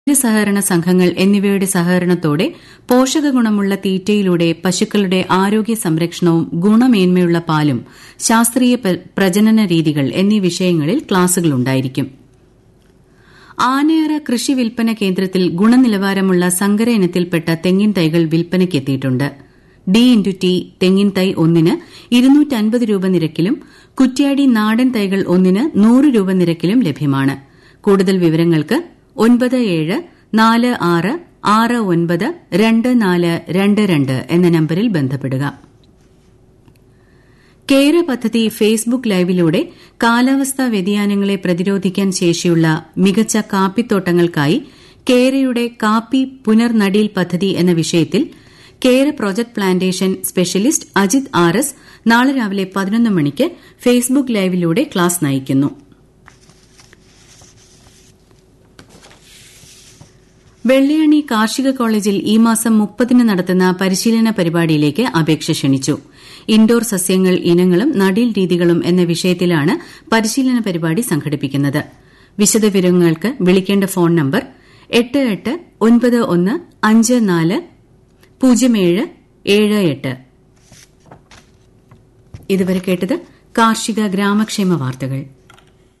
സഹകരണ സംഘങ്ങൾ എന്നിവയുടെ സഹകരണത്തോടെ പോഷകഗുണമുള്ള തീറ്റയിലൂടെ പശുക്കളുടെ ആരോഗ്യ സംരക്ഷണവും ഗുണമേന്മയുള്ള പാലും ശാസ്ത്രീയ പ്രജനന രീതികൾ എന്നീ വിഷയങ്ങളിൽ ക്ലാസുകളുണ്ടായിരിക്കും ആനയറ കൃഷി വിൽപ്പന കേന്ദ്രത്തിൽ ഗുണനിലവാരമുള്ള സങ്കര ഇനത്തിൽപ്പെട്ട തെങ്ങിൻ തൈകൾ വിൽപ്പനയ്ക്കെത്തിയിട്ടുണ്ട് ഡി ഇൻറ്റു ടി തെങ്ങിൻ തൈ ഒന്നിന് രൂപ നിരക്കിലും കുറ്റ്യാടി നാടൻ തൈകൾ ഒന്നിന് നൂറ് രൂപ നിരക്കിലും ലഭ്യമാണ് കൂടുതൽ വിവരങ്ങൾക്ക് ഒൻപത് ഏഴ് നാല് ആറ് ആറ് ഒൻപത് രണ്ട് നാല് രണ്ട് രണ്ട് എന്ന നമ്പരിൽ ബന്ധപ്പെടുക കേര പദ്ധതി ഫേസ്ബുക്ക് ലൈവിലൂടെ കാലാവസ്ഥാ വ്യതിയാനങ്ങളെ പ്രതിരോധിക്കാൻ ശേഷിയുള്ള മികച്ച കാപ്പിത്തോട്ടങ്ങൾക്കായി കേരയുടെ കാപ്പി പുനർനടീൽ പദ്ധതി എന്ന വിഷയത്തിൽ Kera project plantation specialist Ajith R S നാളെ രാവിലെ പതിനൊന്ന് മണിക്ക് ഫേസ്ബുക്ക് ലൈവിലൂടെ ക്ലാസ് നയിക്കുന്നു വെള്ളയാണി കാർഷിക കോളേജിൽ ഈ മാസം മുപ്പതിന് നടത്തുന്ന പരിശീലന പരിപാടിയിലേക്ക് അപേക്ഷ ക്ഷണിച്ചു ഇൻഡോർ സസ്യങ്ങൾ ഇനങ്ങളും നടീൽ രീതികളും എന്ന വിഷയത്തിലാണ് പരിശീലന പരിപാടി സംഘടിപ്പിക്കുന്നത് വിശദവിവരങ്ങൾക്ക് വിളിക്കേണ്ട ഫോൺ നമ്പർ എട്ട് എട്ട് ഒൻപത് ഒന്ന് അഞ്ച് നാല് പൂജ്യം ഏഴ് ഏഴ് എട്ട് ഇതുവരെ കേട്ടത് കാർഷിക ഗ്രാമക്ഷേമ വാർത്തകൾ